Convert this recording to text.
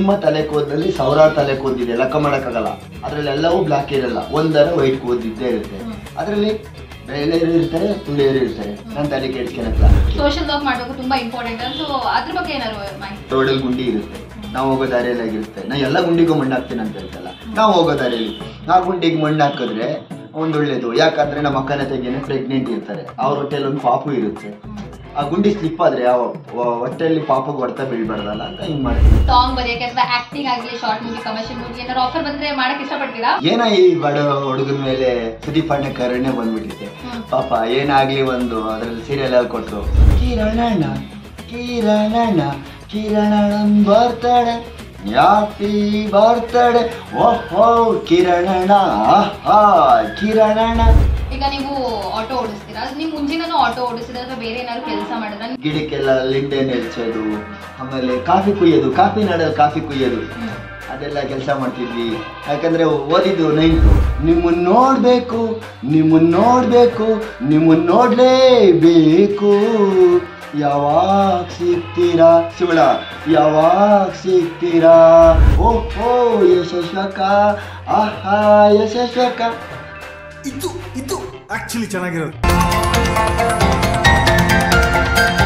ನಿಮ್ಮ ತಲೆ ಕೂದಲಲ್ಲಿ ಸಾವಿರಾರು ತಲೆ ಕೂದಿದೆ ಲೆಕ್ಕ ಮಾಡೋಕ್ಕಾಗಲ್ಲ ಅದ್ರಲ್ಲಿ ಎಲ್ಲವೂ ಬ್ಲ್ಯಾಕ್ ಇರಲ್ಲ ಒಂದರ ವೈಟ್ ಕೂದಿದ್ದೇ ಇರುತ್ತೆ ಅದರಲ್ಲಿ ಬೆಳೆಯರು ಇರ್ತಾರೆ ತುಳಿಯರು ಇರ್ತಾರೆ ನಾನು ತಲೆ ಕೆಡ್ಸ್ಕೊಳಕ್ಲ ಸೋಷಿಯಲ್ ವರ್ಕ್ ಮಾಡೋದು ತುಂಬಾ ಇಂಪಾರ್ಟೆಂಟ್ ಸೊ ಅದ್ರ ಬಗ್ಗೆ ಏನಾದ್ರು ಮಾಹಿತಿ ರೋಡಲ್ಲಿ ಗುಂಡಿ ಇರುತ್ತೆ ನಾವು ಹೋಗೋ ದಾರಿಯಲ್ಲಿ ಆಗಿರುತ್ತೆ ನಾ ಎಲ್ಲ ಗುಂಡಿಗೂ ಮಣ್ಣು ಹಾಕ್ತೀನಿ ಅಂತ ಹೇಳ್ತಲ್ಲ ನಾವು ಹೋಗೋ ದಾರಿಯಲ್ಲಿ ಆ ಗುಂಡಿಗೆ ಮಣ್ಣು ಹಾಕಿದ್ರೆ ಒಂದು ಒಳ್ಳೇದು ಯಾಕಂದ್ರೆ ನಮ್ಮ ಅಕ್ಕನ ತೆಗಿನ ಪ್ರೆಗ್ನೆಂಟ್ ಇರ್ತಾರೆ ಅವ್ರ ಹೊಟ್ಟೆಲಿ ಒಂದು ಪಾಪು ಇರುತ್ತೆ ಆ ಗುಂಡಿ ಸ್ಲಿಪ್ ಆದ್ರೆ ಆ ವ- ಹೊಟ್ಟೆಯಲ್ಲಿ ಪಾಪಗೆ ಹೊಡ್ತಾ ಬೀಳ್ಬಾರ್ದಲ್ಲ ಅಂತ ಹಿಂಗ್ ಮಾಡ್ತೀವಿ ಸಾಂಗ್ ಬರೆಯಕ್ಕೆ ಅಥವಾ ಆಕ್ಟಿಂಗ್ ಆಗಲಿ ಶಾರ್ಟ್ ಮೂವಿ ಕಮರ್ಷಿಯಲ್ ಮೂವಿ ಏನಾದ್ರು ಆಫರ್ ಬಂದ್ರೆ ಮಾಡಕ್ ಇಷ್ಟಪಡ್ತೀರಾ ಏನ ಈ ಬಡ ಹುಡುಗನ ಮೇಲೆ ಸುದೀಪ್ ಅಣ್ಣ ಕರುಣೆ ಬಂದ್ಬಿಟ್ಟಿದೆ ಹ್ಮ್. ಪಾಪ ಏನಾಗ್ಲಿ ಒಂದು ಅದ್ರಲ್ಲಿ ಸೀರಿಯಲ್ ಅಲ್ಲಿ ಕೊಟ್ರು ಕಿರಣಣ್ಣ ಕಿರಣಣ್ಣ ಕಿರಣಣ್ಣನ್ ಬರ್ತಾಳೆ ಯಾಪಿ ಬರ್ತಾಳೆ ಓಹೋ ಕಿರಣಣ್ಣ ಆಹಾ ಕಿರಣಣ್ಣ ಈಗ ನೀವು ಆಟೋ ಓಡಿಸ್ತೀರಾ ನೀವು ಮುಂಚಿನೂ ಆಟೋ ಓಡಿಸಿದ್ರೆ ಅಥವಾ ಬೇರೆ ಏನಾದ್ರು ಕೆಲಸ ಮಾಡಿದ್ರೆ ಗಿಡಕ್ಕೆಲ್ಲ ಲಿಂಡೆ ನೆಲ್ಸೋದು ಆಮೇಲೆ ಕಾಫಿ ಕುಯ್ಯೋದು ಕಾಫಿ ನಾಡಲ್ಲಿ ಕಾಫಿ ಕುಯ್ಯೋದು ಅದೆಲ್ಲ ಕೆಲಸ ಮಾಡ್ತಿದ್ವಿ ಯಾಕಂದ್ರೆ ಓದಿದ್ದು ನೈನ್ತು ನಿಮ್ಮನ್ನ ನೋಡ್ಬೇಕು ನಿಮ್ಮನ್ನ ನೋಡ್ಬೇಕು ನಿಮ್ಮನ್ನ ನೋಡ್ಲೇಬೇಕು ಯಾವಾಗ ಸಿಗ್ತೀರಾ ಸುಳ ಯಾವಾಗ ಸಿಗ್ತೀರಾ ಓಹೋ ಯಶಸ್ವಕ ಆಹಾ ಯಶಸ್ವಕ ಇದು ಇದು ಆಕ್ಚುಲಿ ಚೆನ್ನಾಗಿರೋದು